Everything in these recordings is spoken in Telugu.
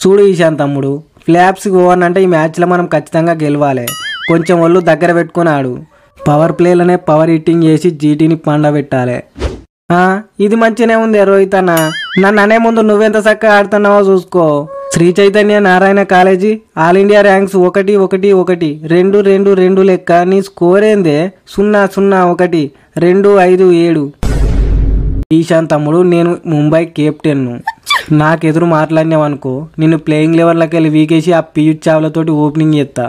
చూడు ఈశాన్ తమ్ముడు ఫ్లాప్స్కి పోవనంటే ఈ మ్యాచ్లో మనం ఖచ్చితంగా గెలవాలి కొంచెం ఒళ్ళు దగ్గర పెట్టుకుని ఆడు పవర్ ప్లేలోనే పవర్ హిట్టింగ్ చేసి జీటీని పండబెట్టాలి ఆ, ఇది మంచిగానే ఉంది రోహిత్ అన్న నన్ను అనే ముందు నువ్వెంత చక్కగా ఆడుతున్నావో చూసుకో Shri Chaitanya Narayana college All India ranks ఒకటి ఒకటి ఒకటి రెండు రెండు రెండు లెక్క నీ స్కోర్ ఏందే సున్నా సున్నా ఒకటి రెండు ఐదు ఏడు ఈశాన్ తమ్ముడు నేను ముంబై కెప్టెన్ను నాకెదురు మాట్లాడినావనుకో నిన్ను ప్లేయింగ్ లెవెల్లోకి వెళ్ళి వీకేసి ఆ పీయూష్ చావ్లతోటి ఓపెనింగ్ చేస్తా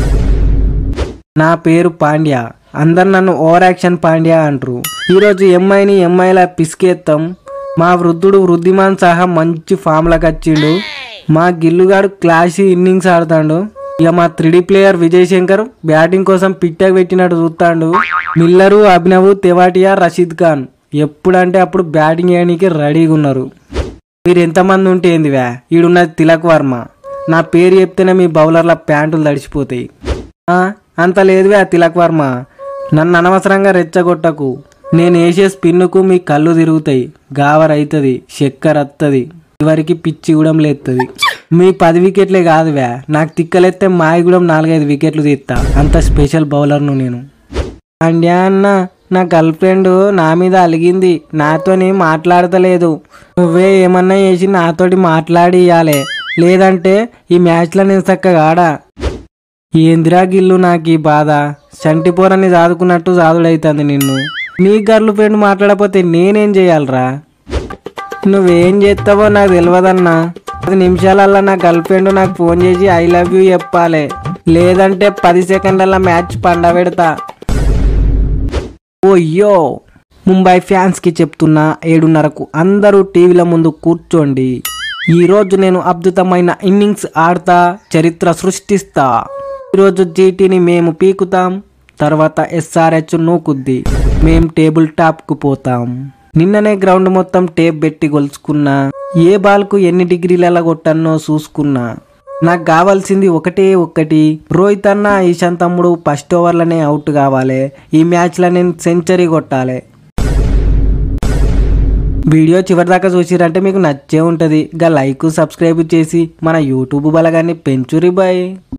నా పేరు పాండ్యా అందరు నన్ను ఓవర్ యాక్షన్ పాండ్యా అంటారు ఈరోజు ఎంఐని ఎంఐలా పిసికేస్తాం మా వృద్ధుడు వృద్ధిమాన్ సహా మంచి ఫామ్లకు వచ్చిండు మా గిల్లుగాడు క్లాసీ ఇన్నింగ్స్ ఆడుతాడు ఇక మా three D player Vijay Shankar batting కోసం పిట్టకు పెట్టినట్టు చూస్తాడు మిల్లరు అభినవ్ తెవాటియా రషీద్ ఖాన్ ఎప్పుడంటే అప్పుడు బ్యాటింగ్ చేయడానికి రెడీగా ఉన్నారు మీరు ఎంతమంది ఉంటే ఏందివా ఈడున్నది తిలక్ వర్మ నా పేరు చెప్తేనే మీ బౌలర్ల ప్యాంటులు తడిచిపోతాయి ఆ, అంత లేదువే ఆ తిలక్ వర్మ నన్ను అనవసరంగా రెచ్చగొట్టకు నేను వేసే స్పిన్నుకు మీ కళ్ళు తిరుగుతాయి గావర్ అవుతుంది చక్కెర వస్తుంది చివరికి పిచ్చి కూడా లేస్తుంది మీ పది వికెట్లే కాదువే నాకు తిక్కలెత్తే మాయగూడెం నాలుగైదు వికెట్లు తీస్తా అంత స్పెషల్ బౌలర్ను నేను అండ్యా అన్న నా గర్ల్ ఫ్రెండ్ నా మీద అలిగింది నాతోని మాట్లాడతలేదు నువ్వే ఏమన్నా చేసి నాతోటి మాట్లాడి ఇయ్యాలే లేదంటే ఈ మ్యాచ్లో నేను చక్కగా ఆడా ఏందిరా గిల్లు నాకు ఈ బాధ చంటిపోరని చాదుకున్నట్టు చాదుడైతుంది నిన్ను నీ గర్ల్ ఫ్రెండ్ మాట్లాడకపోతే నేనేం చేయాలరా నువ్వేం చేస్తావో నాకు తెలియదన్నా పది నిమిషాలల్లా నా గర్ల్ ఫ్రెండ్ నాకు ఫోన్ చేసి ఐ లవ్ యూ చెప్పాలి లేదంటే పది సెకండ్ల మ్యాచ్ పండబెడతా ఓయ్యో ముంబై ఫ్యాన్స్కి చెప్తున్నా ఏడున్నరకు అందరూ టీవీల ముందు కూర్చోండి ఈరోజు నేను అద్భుతమైన ఇన్నింగ్స్ ఆడతా చరిత్ర సృష్టిస్తా ఈరోజు జీటీని మేము పీకుతాం తర్వాత ఎస్ఆర్హెచ్ నూకుద్ది మేం టేబుల్ టాప్కు పోతాం నిన్ననే గ్రౌండ్ మొత్తం టేప్ పెట్టి గొలుచుకున్నా ఏ బాల్కు ఎన్ని డిగ్రీలలో కొట్టన్నో చూసుకున్నా నాకు కావాల్సింది ఒకటే ఒక్కటి రోహిత్ అన్న ఈశాన్ తమ్ముడు ఫస్ట్ ఓవర్లోనే అవుట్ కావాలి ఈ మ్యాచ్లో నేను సెంచరీ కొట్టాలి వీడియో చివరిదాకా చూసిరంటే మీకు నచ్చే ఉంటుంది ఇక లైక్ సబ్స్క్రైబ్ చేసి మన యూట్యూబ్ బలగాన్ని పెంచురి బాయ్